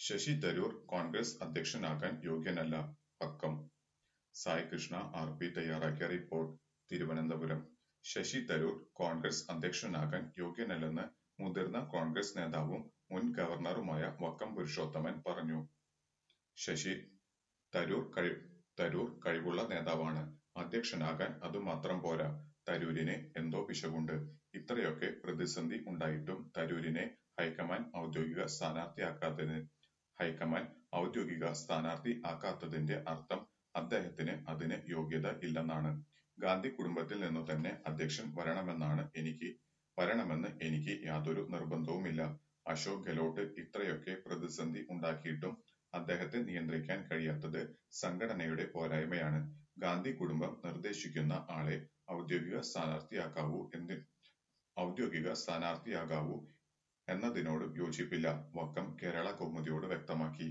ശശി തരൂർ കോൺഗ്രസ് അധ്യക്ഷനാകാൻ യോഗ്യനല്ല പക്കം സായ് കൃഷ്ണ ആർ പി തയ്യാറാക്കിയ റിപ്പോർട്ട് തിരുവനന്തപുരം ശശി തരൂർ കോൺഗ്രസ് അധ്യക്ഷനാകാൻ യോഗ്യനല്ലെന്ന് മുതിർന്ന കോൺഗ്രസ് നേതാവും മുൻ ഗവർണറുമായ വക്കം പുരുഷോത്തമൻ പറഞ്ഞു ശശി തരൂർ കഴി തരൂർ കഴിവുള്ള നേതാവാണ് അധ്യക്ഷനാകാൻ അതുമാത്രം പോരാ തരൂരിന് എന്തോ പിശകുണ്ട് ഇത്രയൊക്കെ പ്രതിസന്ധി ഉണ്ടായിട്ടും തരൂരിനെ ഹൈക്കമാൻഡ് ഔദ്യോഗിക സ്ഥാനാർത്ഥിയാക്കാത്തതിന് ഹൈക്കമാൻഡ് ഔദ്യോഗിക സ്ഥാനാർത്ഥി ആക്കാത്തതിന്റെ അർത്ഥം അദ്ദേഹത്തിന് അതിന് യോഗ്യത ഇല്ലെന്നാണ് ഗാന്ധി കുടുംബത്തിൽ നിന്നു തന്നെ അധ്യക്ഷൻ വരണമെന്നാണ് എനിക്ക് വരണമെന്ന് എനിക്ക് യാതൊരു നിർബന്ധവുമില്ല അശോക് ഗെലോട്ട് ഇത്രയൊക്കെ പ്രതിസന്ധി ഉണ്ടാക്കിയിട്ടും അദ്ദേഹത്തെ നിയന്ത്രിക്കാൻ കഴിയാത്തത് സംഘടനയുടെ പോരായ്മയാണ് ഗാന്ധി കുടുംബം നിർദ്ദേശിക്കുന്ന ആളെ ഔദ്യോഗിക സ്ഥാനാർത്ഥിയാക്കാവൂ എന്തി ഔദ്യോഗിക സ്ഥാനാർത്ഥിയാകാവൂ എന്നതിനോട് യോജിപ്പില്ല വക്കം കേരള കൗമുദിയോട് വ്യക്തമാക്കി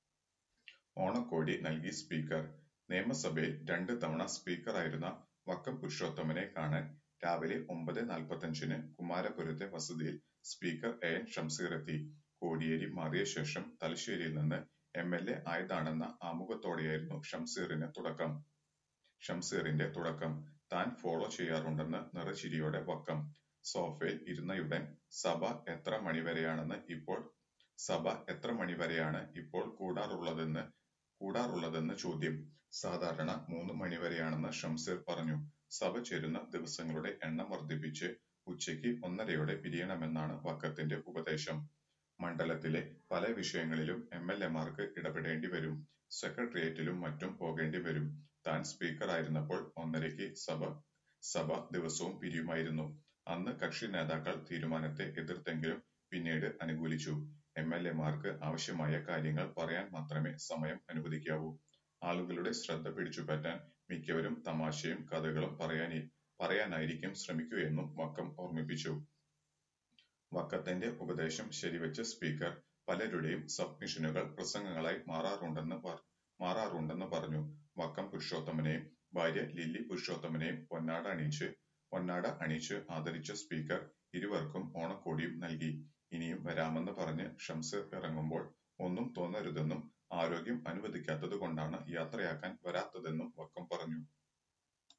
ഓണക്കോടി നൽകി സ്പീക്കർ നിയമസഭയിൽ രണ്ട് തവണ സ്പീക്കറായിരുന്ന വക്കം പുരുഷോത്തമനെ കാണാൻ രാവിലെ ഒമ്പത് നാൽപ്പത്തഞ്ചിന് കുമാരപുരത്തെ വസതിയിൽ സ്പീക്കർ എ എൻ ഷംസീർ എത്തി കോടിയേരി മാറിയ ശേഷം തലശ്ശേരിയിൽ നിന്ന് എം എൽ എ ആയതാണെന്ന ആമുഖത്തോടെയായിരുന്നു ഷംസീറിന് തുടക്കം ഷംസീറിന്റെ തുടക്കം താൻ ഫോളോ ചെയ്യാറുണ്ടെന്ന് നിറചിരിയോടെ വക്കം സോഫയിൽ ഇരുന്നയുടൻ സഭ എത്ര മണിവരെയാണെന്ന് ഇപ്പോൾ സഭ എത്ര മണിവരെയാണ് ഇപ്പോൾ കൂടാറുള്ളതെന്ന് കൂടാറുള്ളതെന്ന് ചോദ്യം സാധാരണ മൂന്ന് മണിവരെയാണെന്ന് ഷംസീർ പറഞ്ഞു സഭ ചേരുന്ന ദിവസങ്ങളുടെ എണ്ണം വർദ്ധിപ്പിച്ച് ഉച്ചയ്ക്ക് ഒന്നരയോടെ പിരിയണമെന്നാണ് വക്കത്തിന്റെ ഉപദേശം മണ്ഡലത്തിലെ പല വിഷയങ്ങളിലും എം എൽ എമാർക്ക് ഇടപെടേണ്ടി വരും സെക്രട്ടേറിയറ്റിലും മറ്റും പോകേണ്ടി വരും താൻ സ്പീക്കറായിരുന്നപ്പോൾ ഒന്നരയ്ക്ക് സഭ സഭ ദിവസവും പിരിയുമായിരുന്നു അന്ന് കക്ഷി നേതാക്കൾ തീരുമാനത്തെ എതിർത്തെങ്കിലും പിന്നീട് അനുകൂലിച്ചു എം എൽ എമാർക്ക് ആവശ്യമായ കാര്യങ്ങൾ പറയാൻ മാത്രമേ സമയം അനുവദിക്കാവൂ ആളുകളുടെ ശ്രദ്ധ പിടിച്ചുപറ്റാൻ മിക്കവരും തമാശയും കഥകളും പറയാനി പറയാനായിരിക്കും ശ്രമിക്കുകയെന്നും വക്കം ഓർമ്മിപ്പിച്ചു വക്കത്തിന്റെ ഉപദേശം ശരിവെച്ച സ്പീക്കർ പലരുടെയും സബ്മിഷനുകൾ പ്രസംഗങ്ങളായി മാറാറുണ്ടെന്ന് മാറാറുണ്ടെന്ന് പറഞ്ഞു വക്കം പുരുഷോത്തമനെയും ഭാര്യ ലില്ലി പുരുഷോത്തമനെയും പൊന്നാട അണിയിച്ച് പൊന്നാട അണിയിച്ച് ആദരിച്ച സ്പീക്കർ ഇരുവർക്കും ഓണക്കോടിയും നൽകി ഇനിയും വരാമെന്ന് പറഞ്ഞ് ഷംസീർ ഇറങ്ങുമ്പോൾ ഒന്നും തോന്നരുതെന്നും ആരോഗ്യം അനുവദിക്കാത്തതുകൊണ്ടാണ് യാത്രയാക്കാൻ വരാത്തതെന്നും വക്കം പറഞ്ഞു